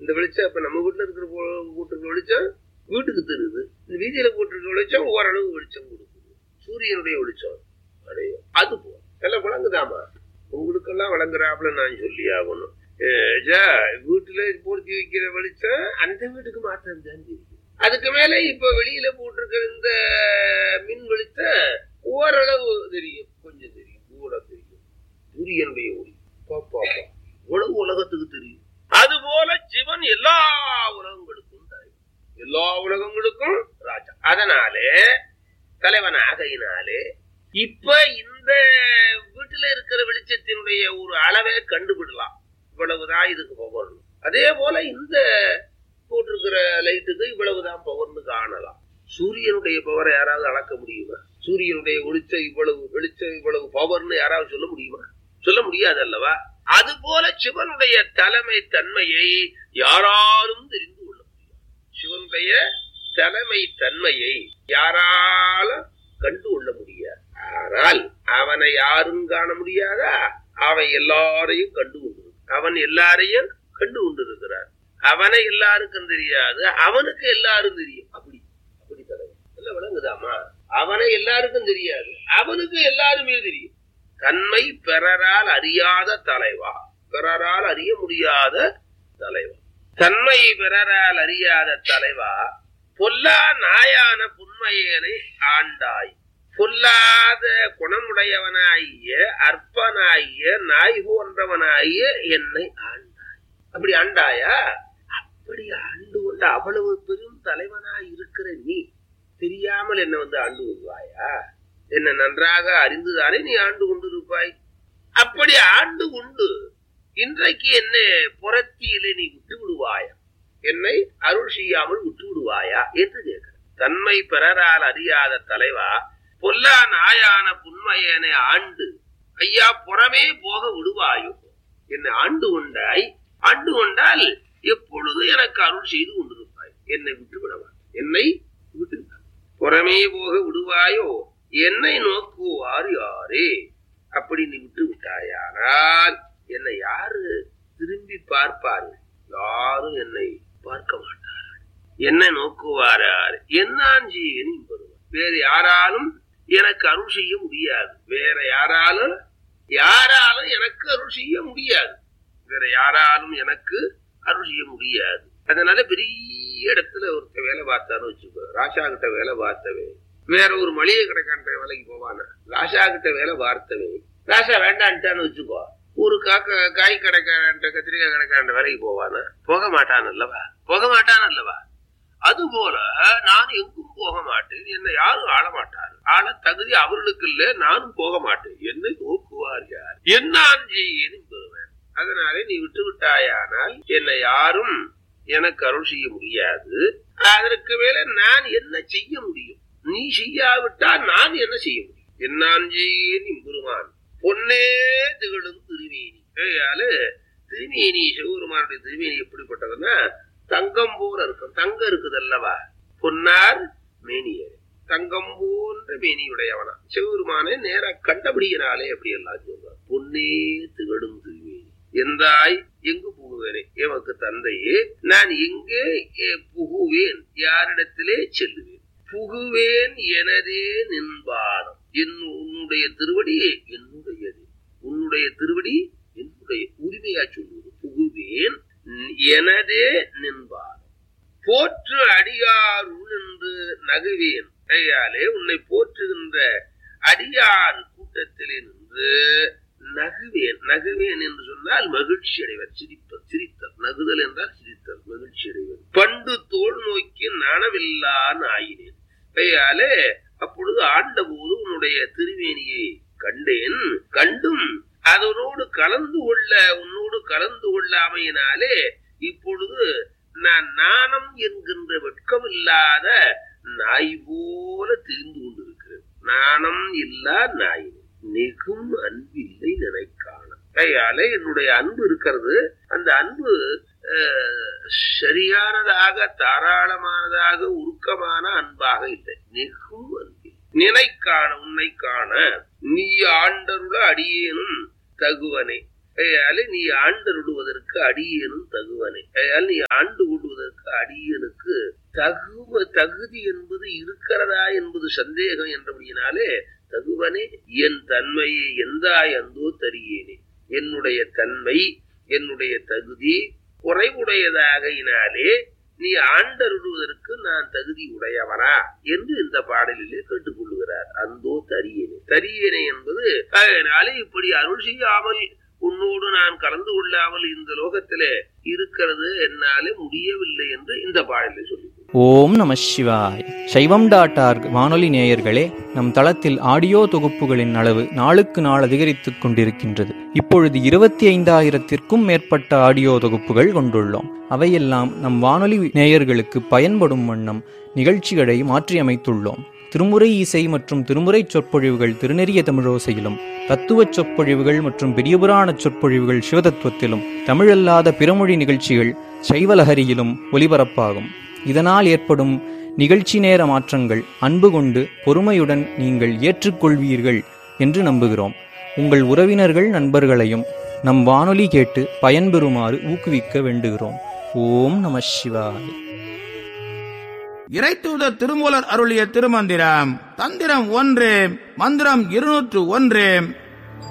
இந்த வெளிச்சம் இப்ப நம்ம வீட்டுல இருக்கிற போ- போட்டிருக்க வெளிச்சம் வீட்டுக்கு தெரியுது இந்த வீதியில போட்டிருக்க வெளிச்சம் ஓரளவு வெளிச்சம் கொடுக்குது சூரியனுடைய வெளிச்சம் அடையும் அது போ எல்லாம் விளங்குதாமா உங்களுக்கெல்லாம் விளங்குறாப்புல நான் சொல்லி ஆகணும் அஹ் ஜா, வீட்டுல பொருத்தி வைக்கிற வெளிச்சம் அந்த வீட்டுக்கு மாத்திரம் தான் தெரியும் அதுக்கு மேல இப்ப வெளியில போட்டிருக்கிற இந்த மின் வெளிச்சம் ஓரளவு தெரியும் கொஞ்சம் தெரியும் கூட தெரியும் சூரியனுடைய ஒளி பாப்பா உலக உலகத்துக்கு தெரியும் அதுபோல சிவன் எல்லா உலகங்களுக்கும் தலைவன் எல்லா உலகங்களுக்கும் ராஜா அதனாலே தலைவன் ஆகையினாலே இப்ப இந்த வீட்டுல இருக்கிற வெளிச்சத்தினுடைய ஒரு அளவை கண்டுபிடலாம் இவ்வளவுதான் இதுக்கு பவர்னு அதே போல இந்த போட்டிருக்கிற லைட்டுக்கு இவ்வளவுதான் பவர்னு காணலாம் சூரியனுடைய பவரை யாராவது அளக்க முடியுமா சூரியனுடைய ஒளிச்சம் இவ்வளவு வெளிச்சம் இவ்வளவு பவர்னு யாராவது சொல்ல முடியுமா சொல்ல முடியாது அல்லவா அது போல சிவனுடைய தலைமை தன்மையை யாராலும் தெரிந்து கொள்ள முடியும் சிவனுடைய தலைமை தன்மையை யாரால கண்டு கொள்ள முடியாது ஆனால் அவனை யாரும் காண முடியாதா அவன் எல்லாரையும் கண்டு கொண்டு அவன் எல்லாரையும் கண்டு கொண்டிருக்கிறார் அவனை எல்லாருக்கும் தெரியாது அவனுக்கு எல்லாரும் தெரியும் அப்படி அப்படி தலைவன் இல்ல விளங்குதாமா அவனை எல்லாருக்கும் தெரியாது அவனுக்கு எல்லாருமே தெரியும் தன்மை பிறரால் அறியாத தலைவா பிறரால் அறிய முடியாத தலைவா தன்மை பிறரால் அறியாத தலைவா பொல்லா நாயான புன்மையனை ஆண்டாய் பொல்லாத குணமுடையவனாகிய அற்பனாகிய நாய் போன்றவனாகிய என்னை ஆண்டாய் அப்படி ஆண்டாயா அப்படி ஆண்டு கொண்ட அவ்வளவு பெரும் தலைவனாய் இருக்கிற நீ தெரியாமல் என்ன வந்து ஆண்டு கொள்வாயா என்ன நன்றாக அறிந்துதானே நீ ஆண்டு கொண்டிருப்பாய் அப்படி ஆண்டு கொண்டு இன்றைக்கு என்னை புறத்தியிலே நீ விட்டு விடுவாயா என்னை அருள் செய்யாமல் விட்டு விடுவாயா என்று கேட்கிற தன்மை பிறரால் அறியாத தலைவா பொல்லா நாயான புன்மையனை ஆண்டு ஐயா புறமே போக விடுவாயோ என்னை ஆண்டு கொண்டாய் ஆண்டு கொண்டால் எப்பொழுது எனக்கு அருள் செய்து கொண்டிருப்பாய் என்னை விட்டு விடவா என்னை விட்டு விடாதே. புறமே போக விடுவாயோ என்னை நோக்குவார் யாரே அப்படி நீ விட்டு விட்டாயானால் என்னை யாரு திரும்பி பார்ப்பார்கள் யாரும் என்னை பார்க்க மாட்டார்கள் என்னை நோக்குவார் யாரு என்னாஞ்சி என்பதுவார் வேறு யாராலும் எனக்கு அருள் செய்ய முடியாது வேற யாராலும் யாராலும் எனக்கு அருள் செய்ய முடியாது வேற யாராலும் எனக்கு அருள் செய்ய முடியாது அதனால பெரிய இடத்துல ஒருத்த வேலை பார்த்தான்னு வச்சுக்கோ ராஷா கிட்ட வேலை பார்த்தவே வேற ஒரு மளிகை கடைக்காண்ட வேலைக்கு போவானா ராஷா கிட்ட வேலை பார்த்தவே ராஷா வேண்டான்ட்டான்னு வச்சுக்கோ ஒரு காக்க காய் கடைக்காரன்ட்ட கத்திரிக்காய் கடைக்காரன் வேலைக்கு போவானா போக மாட்டான் அல்லவா போக மாட்டான் அல்லவா அது போல நான் எங்கும் போக மாட்டேன் என்னை யாரும் ஆள மாட்டார் ஆள தகுதி அவர்களுக்கு இல்ல நானும் போக மாட்டேன் என்னை நோக்குவார் யார் என்னான் செய்யேனும் பெறுவேன் அதனாலே நீ விட்டு விட்டாயானால் என்னை யாரும் எனக்கு அருள் செய்ய முடியாது அதற்கு மேல நான் என்ன செய்ய முடியும் நீ செய்யாவிட்டால் நான் என்ன செய்ய முடியும் என்னான் செய்யேன் பெருமான் பொன்னே திகழும் திருமேனி ஆகையால திருமேனி சிவபெருமானுடைய திருமேனி எப்படிப்பட்டதுன்னா தங்கம் போல இருக்கும் தங்கம் இருக்குது அல்லவா பொன்னார் மேனியர் தங்கம் போன்ற மேனியுடையவனா சிவபெருமானை நேரா கண்டபடியினாலே அப்படி எல்லாம் சொல்றார் பொன்னே திகழும் திருமேனி எந்தாய் எங்கு புகுவேனே எமக்கு தந்தையே நான் எங்கே எ, புகுவேன் யாரிடத்திலே செல்லுவேன் புகுவேன் எனதே நின்பாதம் என் உன்னுடைய திருவடி என்னுடையது உன்னுடைய திருவடி என்னுடைய உரிமையா சொல்லுவது புகுவேன் எனதே நின்பாதம் போற்று அடியாருள் என்று நகுவேன் கையாலே உன்னை போற்றுகின்ற அடியார் கூட்டத்திலே நின்று நகுவேன் நகுவேன் என்று சொன்னால் மகிழ்ச்சி அடைவர் சிரிப்பர் சிரித்தல் நகுதல் என்றால் சிரித்தல் மகிழ்ச்சி அடைவர் பண்டு தோல் நோக்கி நனவில்லா ஆயினேன் கையாலே அப்பொழுது ஆண்டபோது உன்னுடைய திருவேணியை கண்டேன் கண்டும் அதனோடு கலந்து கொள்ள உன்னோடு கலந்து கொள்ளாமையினாலே இப்பொழுது நான் நாணம் என்கின்ற வெட்கம் இல்லாத நாய் போல தெரிந்து கொண்டிருக்கிறேன் நாணம் இல்லா நாய் நெகும் அன்பில்லை நினைக்கான கையால என்னுடைய அன்பு இருக்கிறது அந்த அன்பு அஹ், சரியானதாக தாராளமானதாக உருக்கமான அன்பாக இல்லை நெகும் அன்பில் நினைக்கான உன்னை காண நீ ஆண்டருள அடியேனும் தகுவனே அயால நீ ஆண்டருடுவதற்கு அடியேனும் தகுவனே அயால் நீ ஆண்டு கொள்வதற்கு அடியனுக்கு தகுவ தகுதி என்பது இருக்கிறதா என்பது சந்தேகம் என்றபடியினாலே தகுவனே என் தன்மையை எந்தாய் அந்தோ தரியேனே என்னுடைய தன்மை என்னுடைய தகுதி குறைவுடையதாகையினாலே நீ ஆண்டருடுவதற்கு நான் தகுதி உடையவனா என்று இந்த பாடலிலே கேட்டுக்கொள்கிறார் அந்தோ தரியேனே தரியேனே என்பது அதனாலே இப்படி அருள் செய்யாமல் உன்னோடு நான் கலந்து கொள்ளாமல் இந்த லோகத்திலே இருக்கிறது என்னாலே முடியவில்லை என்று இந்த பாடலை சொல்லி ஓம் நம சிவாய் சைவம் டாட் ஆர்க் வானொலி நேயர்களே நம் தளத்தில் ஆடியோ தொகுப்புகளின் அளவு நாளுக்கு நாள் அதிகரித்துக் கொண்டிருக்கின்றது இப்பொழுது இருபத்தி ஐந்தாயிரத்திற்கும் மேற்பட்ட ஆடியோ தொகுப்புகள் கொண்டுள்ளோம் அவையெல்லாம் நம் வானொலி நேயர்களுக்கு பயன்படும் வண்ணம் நிகழ்ச்சிகளை மாற்றியமைத்துள்ளோம் திருமுறை இசை மற்றும் திருமுறை சொற்பொழிவுகள் திருநெறிய தமிழோசையிலும் தத்துவ சொற்பொழிவுகள் மற்றும் பெரியபுராண சொற்பொழிவுகள் சிவதத்துவத்திலும் தமிழல்லாத பிறமொழி நிகழ்ச்சிகள் சைவலஹரியிலும் ஒலிபரப்பாகும் இதனால் ஏற்படும் நிகழ்ச்சி நேர மாற்றங்கள் அன்பு கொண்டு பொறுமையுடன் நீங்கள் ஏற்றுக்கொள்வீர்கள் என்று நம்புகிறோம் உங்கள் உறவினர்கள் நண்பர்களையும் நம் வானொலி கேட்டு பயன்பெறுமாறு ஊக்குவிக்க வேண்டுகிறோம் ஓம் நம சிவாய் இறைத்தூதர் திருமூலர் அருளிய திருமந்திரம் தந்திரம் ஒன்று மந்திரம் இருநூற்று ஒன்று